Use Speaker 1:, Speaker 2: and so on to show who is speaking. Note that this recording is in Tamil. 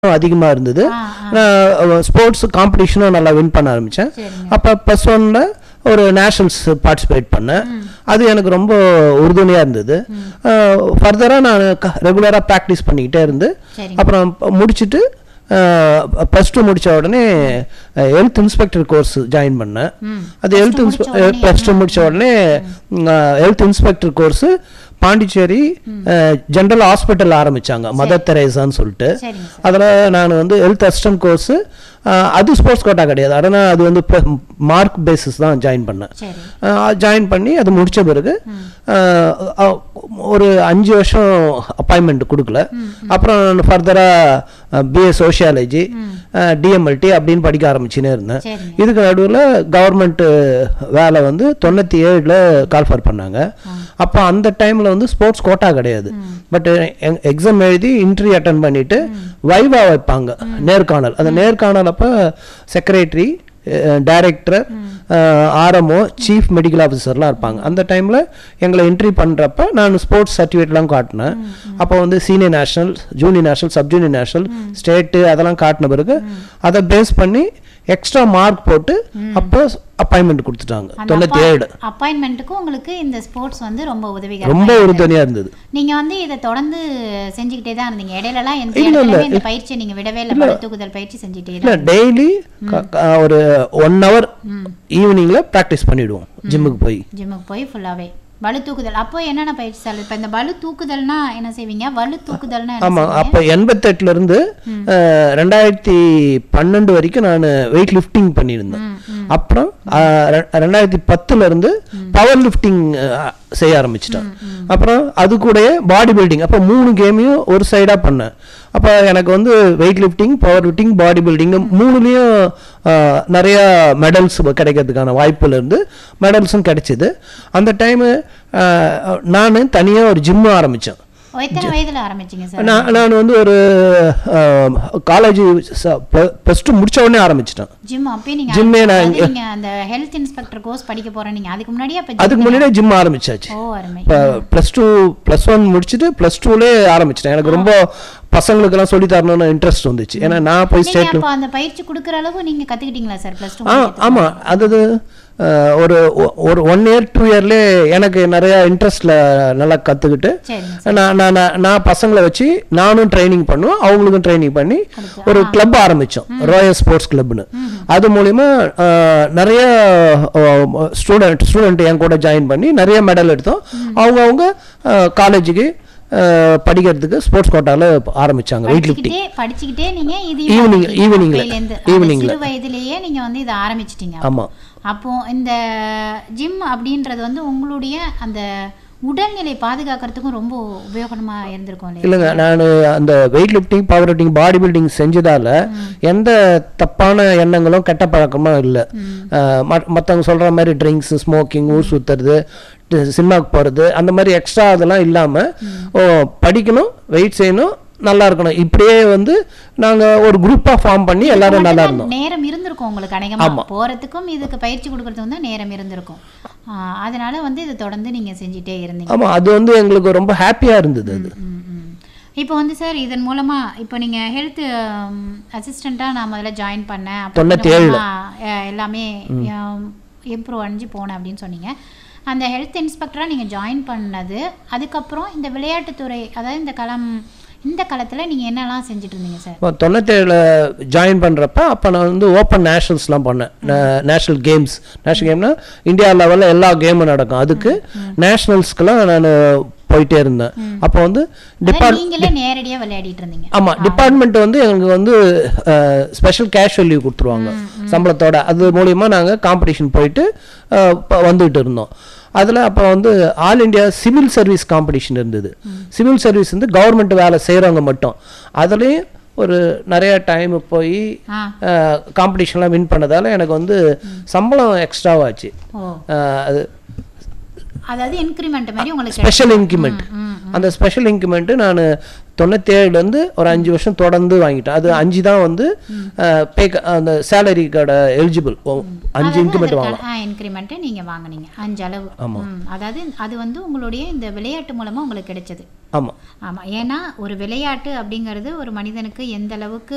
Speaker 1: அதிகமாக இருந்தது
Speaker 2: ஆ,
Speaker 1: நான் ஸ்போர்ட்ஸ் காம்படிஷனும் நல்லா வின் பண்ண ஆரம்பித்தேன்
Speaker 2: சரிங்க
Speaker 1: அப்போ ப்ளஸ் ஒன்ல ஒரு நேஷனல்ஸ் பார்ட்டிசிபேட் பண்ணேன் அது எனக்கு ரொம்ப உறுதுணையாக இருந்தது ஃபர்தராக நான் ரெகுலராக ப்ராக்டிஸ் பண்ணிக்கிட்டே இருந்து
Speaker 2: சரிங்க
Speaker 1: அப்புறம் ப- முடிச்சிட்டு ப்ளஸ் டூ முடித்த உடனே ஹெல்த் இன்ஸ்பெக்டர் கோர்ஸ் ஜாயின் பண்ணேன்
Speaker 2: ம்
Speaker 1: அது
Speaker 2: Plus
Speaker 1: ஹெல்த்
Speaker 2: two முடிச்ச உடனே
Speaker 1: ப்ளஸ் டூ
Speaker 2: என்ன?
Speaker 1: முடிச்ச உடனே health inspector course Pondicherry general hospital ஆரம்பிச்சாங்க மதர் தெரேசான்னு சொல்லிட்டு
Speaker 2: சரிங்க சார்
Speaker 1: அதில் நான் வந்து ஹெல்த் அசிஸ்டன்ட் கோர்ஸ் அது ஸ்போர்ட்ஸ் கோட்டா கிடையாது ஆனால் அது வந்து மார்க் பேசிஸ் தான் ஜாயின் பண்ணேன்
Speaker 2: சரி
Speaker 1: ஜாயின் பண்ணி அது முடிச்ச பிறகு அஹ், அஹ், ஒரு அஞ்சு வருஷம் அப்பாயின்மெண்ட் கொடுக்கல அப்புறம் நான் ஃபர்தராக பிஏ சோஷியாலஜி டிஎம்எல்டி அப்படின்னு படிக்க ஆரம்பிச்சுனே இருந்தேன்
Speaker 2: சரிங்க
Speaker 1: இதுக்கு நடுவில் கவர்மெண்ட் வேலை வந்து தொண்ணூற்றி ஏழில் கால்ஃபர் பண்ணாங்க அப்போ அந்த டைமில் வந்து ஸ்போர்ட்ஸ் கோட்டா கிடையாது பட் எக்ஸாம் எழுதி இன்டர்வியூ அட்டன் பண்ணிட்டு வைவா வைப்பாங்க நேர்காணல் அந்த நேர்காணல் அப்போ secretary director RMO chief medical ஆஃபீஸர்லாம் இருப்பாங்க அந்த டைமில் எங்களை என்ட்ரி பண்ணுறப்ப நான் ஸ்போர்ட்ஸ் சர்டிஃபிகேட்லாம் காட்டினேன் அப்போ வந்து senior national junior national sub junior national state அதெல்லாம் காட்டின பிறகு அதை பேஸ் பண்ணி எக்ஸ்ட்ரா மார்க் போட்டு அப்போ அப்பாயின்மெண்ட் கொடுத்துட்டாங்க
Speaker 2: அந்த
Speaker 1: தொண்ணூற்றி ஏழு
Speaker 2: அப்பாயின்மெண்ட்டுக்கும் உங்களுக்கு இந்த ஸ்போர்ட்ஸ் வந்து ரொம்ப உதவிகரமா
Speaker 1: ரொம்ப
Speaker 2: இருந்தது.
Speaker 1: உறுதுணையாக இருந்தது
Speaker 2: நீங்க வந்து இதை தொடர்ந்து செஞ்சுக்கிட்டே தான் இருந்தீங்க இடையிலலாம் எந்த
Speaker 1: இல்ல, இல்ல.
Speaker 2: இடத்துலயுமே இந்த பயிற்சியை நீங்க விடவே இல்லை பளு தூக்குதல் பயிற்சி செஞ்சுட்டே
Speaker 1: இல்லை
Speaker 2: தான்
Speaker 1: டெய்லி ஒரு ஒன் ஹவர் ஈவினிங்கில் ப்ராக்டிஸ் பண்ணிவிடுவோம் ஜிம்முக்கு போய்
Speaker 2: ஜிம்முக்கு போய் ஃபுல்லாவே பளு தூக்குதல் அப்போ என்னென்ன பயிற்சி சார் இப்போ இந்த பளு தூக்குதல்னா என்ன செய்வீங்க வலு தூக்குதல்னா என்ன
Speaker 1: ஆமாம்
Speaker 2: செய்வீங்க?
Speaker 1: அப்போ எண்பத்தெட்டுலேருந்து ரெண்டாயிரத்தி பன்னெண்டு வரைக்கும் நான் வெயிட் லிஃப்டிங் பண்ணியிருந்தேன்
Speaker 2: ம், ம்.
Speaker 1: அப்புறம் அஹ், ரெ- ரெண்டாயிரத்தி பத்துலேருந்து பவர் லிஃப்டிங் செய்ய ஆரம்பிச்சிட்டேன் அப்புறம் அது கூடயே பாடி பில்டிங் அப்போ மூணு கேமையும் ஒரு சைடாக பண்ணேன் அப்போ எனக்கு வந்து weight lifting power lifting body building மூணுலேயும் நிறைய மெடல்ஸ் கிடைக்கிறதுக்கான வாய்ப்புல இருந்து மெடல்ஸும் கிடைச்சிது அந்த டைமு நான் தனியாக ஒரு ஜிம்மு ஆரம்பித்தேன்
Speaker 2: ஓ, எத்தனை வயதுல ஆரம்பிச்சீங்க சார்
Speaker 1: நான் நான் வந்து ஒரு காலேஜ் ப்ளஸ் டூ முடிச்ச உடனே ஆரம்பிச்சிட்டேன்
Speaker 2: ஜிம் அப்பயே நீங்க
Speaker 1: Gym ஏ நான்
Speaker 2: அதாவது நீங்க அந்த ஹெல்த் இன்ஸ்பெக்டர் கோர்ஸ் படிக்க போறேன் நீங்க அதுக்கு முன்னாடியே அப்ப
Speaker 1: அதுக்கு முன்னாடியே ஜிம் ஆரம்பிச்சாச்சு
Speaker 2: ஓ அருமை
Speaker 1: இப்போ ப்ளஸ் டூ ப்ளஸ் ஒன் முடிச்சுட்டு ப்ளஸ் டூலே ஆரம்பிச்சிட்டேன் எனக்கு ரொம்ப பசங்களுக்கெல்லாம் சொல்லி தரணும்னு இன்ட்ரெஸ்ட் வந்துச்சு ஏன்னா நான் போய்
Speaker 2: நீங்க
Speaker 1: ஸ்டேட்ல
Speaker 2: அப்ப அந்த பயிற்சி கொடுக்கற அளவு நீங்க கத்துக்கிட்டீங்களா சார் பிளஸ் டூ
Speaker 1: ஆ ஆமாம் அது அஹ், ஒரு ஒ- ஒரு ஒன் இயர் டூ இயர்லேயே எனக்கு நிறைய இன்ட்ரெஸ்டில் நல்லா கற்றுக்கிட்டு
Speaker 2: சரிங்க
Speaker 1: நான் நான் நான் நான் பசங்களை வச்சு நானும் ட்ரைனிங் பண்ணுவேன் அவங்களுக்கும் ட்ரைனிங் பண்ணி
Speaker 2: அடுத்து,
Speaker 1: ஒரு கிளப் ஆரம்பித்தோம் ராயல் ஸ்போர்ட்ஸ் கிளப்னு அது மூலிமா அஹ், நிறைய ஸ்டூடெண்ட் ஸ்டூடெண்ட் என் கூட ஜாயின் பண்ணி நிறைய மெடல் எடுத்தோம் அவங்கவுங்க காலேஜுக்கு படிக்கிறதுக்கு ஸ்போர்ட்ஸ் கோட்டாவில் ஆரம்பிச்சாங்க வெயிட் லிஃப்டிங்
Speaker 2: படிச்சுக்கிட்டே படிச்சுக்கிட்டே நீங்க இது
Speaker 1: Evening- eveningல. Eveningல.
Speaker 2: சிறு வயதிலேயே நீங்க வந்து இதை ஆரம்பிச்சிட்டீங்க
Speaker 1: ஆமாம்
Speaker 2: அப்போ இந்த ஜிம் அப்படின்றது வந்து உங்களுடைய அந்த உடல்நிலை பாதுகாக்கிறதுக்கும் ரொம்ப உபயோகமா இருந்திருக்கும் இல்லையா
Speaker 1: இல்லைங்க நான் அந்த weight lifting power lifting body building செஞ்சதால எந்த தப்பான எண்ணங்களும் கெட்ட பழக்கமும் இல்லை மற்றவங்க சொல்கிற மாதிரி ட்ரிங்க்ஸ் ஸ்மோக்கிங் ஊர் சுற்றுறது சினிமாவுக்கு போகிறது அந்த மாதிரி எக்ஸ்ட்ரா அதெல்லாம் இல்லாமல் ஓ படிக்கணும் வெயிட் செய்யணும் நல்லா இருக்கணும் இப்படியே வந்து நாங்கள் ஒரு குரூப்பாக ஃபார்ம் பண்ணி எல்லாரும் நல்லா
Speaker 2: மட்டும்தான்
Speaker 1: இருந்தோம்
Speaker 2: நேரம் இருந்திருக்கும் உங்களுக்கு அநேகமா போறதுக்கும் இதுக்கு பயிற்சி கொடுக்கறதுக்கும் தான் நேரம் இருந்திருக்கும் ஆஹ் அதனால வந்து இது தொடர்ந்து நீங்க செஞ்சுட்டே இருந்தீங்க
Speaker 1: ஆமாம் அது வந்து எங்களுக்கு ரொம்ப ஹாப்பியாக இருந்தது அது
Speaker 2: ம், ம். இப்போ வந்து சார் இதன் மூலமா இப்போ நீங்க ஹெல்த் அசிஸ்டண்டா நான் முதல்ல ஜாயின் பண்ணேன் அப்புறம்
Speaker 1: தொண்ணூத்தி
Speaker 2: கொஞ்சம்
Speaker 1: ஏழுல.
Speaker 2: கொஞ்சமா, அஹ், எல்லாமே இம்ப்ரூவ் அடைஞ்சு போனேன் அப்படின்னு சொன்னீங்க அந்த ஹெல்த் இன்ஸ்பெக்டரா நீங்க ஜாயின் பண்ணது அதுக்கப்புறம் இந்த விளையாட்டுத்துறை அதாவது இந்த களம் இந்த களத்துல நீங்க என்னெல்லாம் செஞ்சுட்டு இருந்தீங்க சார்
Speaker 1: இப்போ தொண்ணூத்தேழில் ஜாயின் பண்ணுறப்ப அப்போ நான் வந்து ஓப்பன் நேஷனல்ஸ்லாம் பண்ணேன் நேஷ்னல் கேம்ஸ் நேஷ்னல் கேம்னா இந்தியா லெவலில் எல்லா கேமும் நடக்கும் அதுக்கு நேஷ்னல்ஸ்க்கெல்லாம் நான் போயிட்டே இருந்தேன் அப்போ வந்து
Speaker 2: அதாவது
Speaker 1: டிபார்ட்
Speaker 2: நீங்களே நேரடியா விளையாடிட்டு இருந்தீங்க
Speaker 1: ஆமாம் டிபார்ட்மெண்ட் வந்து எங்களுக்கு வந்து ஸ்பெஷல் கேஷுவல் லீவ் கொடுத்துருவாங்க சம்பளத்தோட அது மூலிமா நாங்கள் காம்படிஷன் போயிட்டு அஹ், ப- வந்துகிட்டு இருந்தோம் அதில் அப்போ வந்து all India civil service competition இருந்தது சிவில் சர்வீஸ் வந்து கவர்மெண்ட் வேலை செய்கிறவங்க மட்டும் அதுலேயும் ஒரு நிறைய டைம் போய்
Speaker 2: ஆ
Speaker 1: காம்படிஷன்லாம் வின் பண்ணதால எனக்கு வந்து சம்பளம் எக்ஸ்ட்ராவாச்சு
Speaker 2: ஓ
Speaker 1: அது
Speaker 2: அதாவது இன்க்ரிமெண்ட் மாதிரி உங்களுக்கு
Speaker 1: ஸ்பெஷல் இன்க்ரிமெண்ட்
Speaker 2: ம்,
Speaker 1: அந்த ஸ்பெஷல் இன்க்ரிமெண்ட்டு நான் தொண்ணூத்தேழுலேருந்து ஒரு அஞ்சு வருஷம் தொடர்ந்து வாங்கிட்டேன் அது அஞ்சு தான் வந்து பே அந்த சேலரிக்கோட எலிஜிபிள் அஞ்சு இன்க்ரிமெண்ட் வாங்கலாம்
Speaker 2: இன்க்ரிமெண்ட் நீங்க வாங்குனீங்க அஞ்சு அளவு ம், அதாவது அது வந்து உங்களுடைய இந்த விளையாட்டு மூலமா உங்களுக்கு கிடைச்சது
Speaker 1: ஆமாம்
Speaker 2: ஆமா ஏன்னா ஒரு விளையாட்டு அப்படிங்கிறது ஒரு மனிதனுக்கு எந்த அளவுக்கு